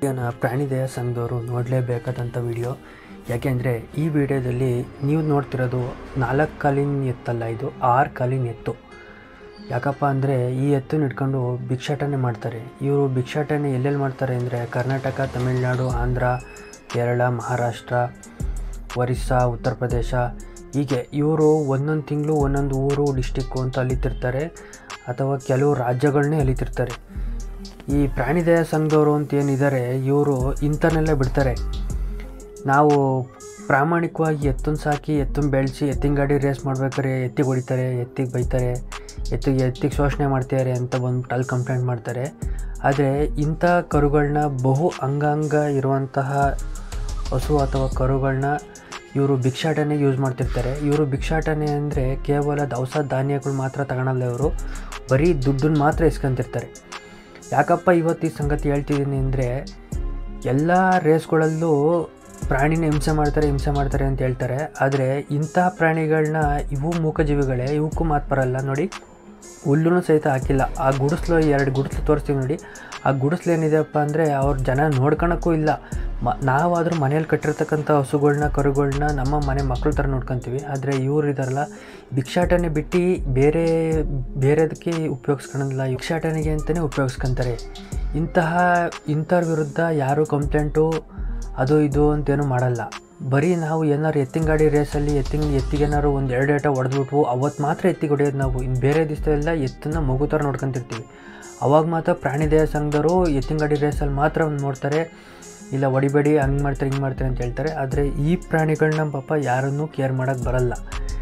ವಿಡಿಯೋನ ಪ್ರಾಣಿ ದಯಾ ಸಂಘದವರು ನೋಡಲೇಬೇಕಾದಂಥ ವಿಡಿಯೋ ಯಾಕೆಂದರೆ ಈ ವಿಡಿಯೋದಲ್ಲಿ ನೀವು ನೋಡ್ತಿರೋದು ನಾಲ್ಕು ಕಾಲಿನ ಎತ್ತಲ್ಲ ಇದು ಆರು ಕಾಲಿನ ಎತ್ತು ಯಾಕಪ್ಪ ಅಂದರೆ ಈ ಎತ್ತನ್ನು ಇಟ್ಕೊಂಡು ಭಿಕ್ಷಾಟನೆ ಮಾಡ್ತಾರೆ ಇವರು ಭಿಕ್ಷಾಟನೆ ಎಲ್ಲೆಲ್ಲಿ ಮಾಡ್ತಾರೆ ಅಂದರೆ ಕರ್ನಾಟಕ ತಮಿಳುನಾಡು ಆಂಧ್ರ ಕೇರಳ ಮಹಾರಾಷ್ಟ್ರ ಒರಿಸ್ಸಾ ಉತ್ತರ ಪ್ರದೇಶ ಹೀಗೆ ಇವರು ಒಂದೊಂದು ತಿಂಗಳು ಒಂದೊಂದು ಊರು ಡಿಸ್ಟಿಕ್ಕು ಅಂತ ಅಲಿತಿರ್ತಾರೆ ಅಥವಾ ಕೆಲವು ರಾಜ್ಯಗಳನ್ನೇ ಅಲಿತಿರ್ತಾರೆ ಈ ಪ್ರಾಣಿ ದಯಾ ಸಂಘದವರು ಅಂತ ಏನಿದ್ದಾರೆ ಇವರು ಇಂಥನ್ನೆಲ್ಲ ಬಿಡ್ತಾರೆ ನಾವು ಪ್ರಾಮಾಣಿಕವಾಗಿ ಎತ್ತನ್ನು ಸಾಕಿ ಎತ್ತನ್ನು ಬೆಳೆಸಿ ಎತ್ತಿನ ಗಾಡಿ ರೇಸ್ ಮಾಡ್ಬೇಕಾದ್ರೆ ಎತ್ತಿಗೆ ಹೊಡಿತಾರೆ ಎತ್ತಿಗೆ ಬೈತಾರೆ ಎತ್ತಿಗೆ ಎತ್ತಿಗೆ ಶೋಷಣೆ ಮಾಡ್ತಾರೆ ಅಂತ ಬಂದ್ಬಿಟ್ಟು ಅಲ್ಲಿ ಕಂಪ್ಲೇಂಟ್ ಮಾಡ್ತಾರೆ ಆದರೆ ಇಂಥ ಕರುಗಳನ್ನ ಬಹು ಅಂಗಾಂಗ ಇರುವಂತಹ ಹಸು ಅಥವಾ ಕರುಗಳನ್ನ ಇವರು ಭಿಕ್ಷಾಟನೆಗೆ ಯೂಸ್ ಮಾಡ್ತಿರ್ತಾರೆ ಇವರು ಭಿಕ್ಷಾಟನೆ ಅಂದರೆ ಕೇವಲ ದವಸ ಧಾನ್ಯಗಳು ಮಾತ್ರ ತಗೊಳಲ್ಲ ಇವರು ಬರೀ ದುಡ್ಡನ್ನು ಮಾತ್ರ ಇಸ್ಕೊಂತಿರ್ತಾರೆ ಯಾಕಪ್ಪ ಇವತ್ತು ಈ ಸಂಗತಿ ಹೇಳ್ತಿದ್ದೀನಿ ಅಂದರೆ ಎಲ್ಲ ರೇಸ್ಗಳಲ್ಲೂ ಪ್ರಾಣಿನ ಹಿಂಸೆ ಮಾಡ್ತಾರೆ ಹಿಂಸೆ ಮಾಡ್ತಾರೆ ಅಂತ ಹೇಳ್ತಾರೆ ಆದರೆ ಇಂಥ ಪ್ರಾಣಿಗಳನ್ನ ಇವು ಮೂಕಜೀವಿಗಳೇ ಇವಕ್ಕೂ ಮಾತು ಬರಲ್ಲ ನೋಡಿ ಹುಲ್ಲೂ ಸಹಿತ ಹಾಕಿಲ್ಲ ಆ ಗುಡಿಸ್ಲು ಎರಡು ಗುಡಿಸ್ಲು ತೋರಿಸ್ತೀವಿ ನೋಡಿ ಆ ಗುಡಿಸ್ಲು ಏನಿದೆಯಪ್ಪ ಅಂದರೆ ಅವ್ರ ಜನ ನೋಡ್ಕೊಳಕ್ಕೂ ಇಲ್ಲ ಮ ನಾವಾದರೂ ಮನೇಲಿ ಕಟ್ಟಿರ್ತಕ್ಕಂಥ ಹಸುಗಳ್ನ ಕರುಗಳ್ನ ನಮ್ಮ ಮನೆ ಮಕ್ಳ ಥರ ನೋಡ್ಕೊತೀವಿ ಆದರೆ ಇವ್ರು ಇದಾರಲ್ಲ ಭಿಕ್ಷಾಟನೆ ಬಿಟ್ಟು ಬೇರೆ ಬೇರೆದಕ್ಕೆ ಉಪಯೋಗಿಸ್ಕೊಳಲ್ಲ ಭಿಕ್ಷಾಟನೆಗೆ ಅಂತಲೇ ಉಪಯೋಗಿಸ್ಕೊತಾರೆ ಇಂತಹ ಇಂಥವ್ರ ವಿರುದ್ಧ ಯಾರೂ ಕಂಪ್ಲೇಂಟು ಅದು ಇದು ಅಂತೇನು ಮಾಡಲ್ಲ ಬರೀ ನಾವು ಏನಾರು ಎತ್ತಿನ ಗಾಡಿ ರೇಸಲ್ಲಿ ಎತ್ತಿನ ಎತ್ತಿಗೇನಾದ್ರು ಒಂದು ಎರಡು ಏಟ ಹೊಡೆದ್ಬಿಟ್ವು ಅವತ್ತು ಮಾತ್ರ ಎತ್ತಿಗೆ ಹೊಡೆಯೋದು ನಾವು ಇನ್ನು ಬೇರೆ ದಿವಸದೆಲ್ಲ ಎತ್ತನ್ನು ಮಗು ಥರ ನೋಡ್ಕೊತಿರ್ತೀವಿ ಅವಾಗ ಮಾತ್ರ ಪ್ರಾಣಿ ದಯಾ ಸಂಘದವರು ಎತ್ತಿನ ಗಾಡಿ ರೇಸಲ್ಲಿ ಮಾತ್ರ ಒಂದು ನೋಡ್ತಾರೆ ಇಲ್ಲ ಹೊಡಿಬೇಡಿ ಹಂಗೆ ಮಾಡ್ತಾರೆ ಹಿಂಗೆ ಮಾಡ್ತಾರೆ ಅಂತ ಹೇಳ್ತಾರೆ ಆದರೆ ಈ ಪ್ರಾಣಿಗಳನ್ನ ಪಾಪ ಯಾರನ್ನೂ ಕೇರ್ ಮಾಡೋಕ್ಕೆ ಬರಲ್ಲ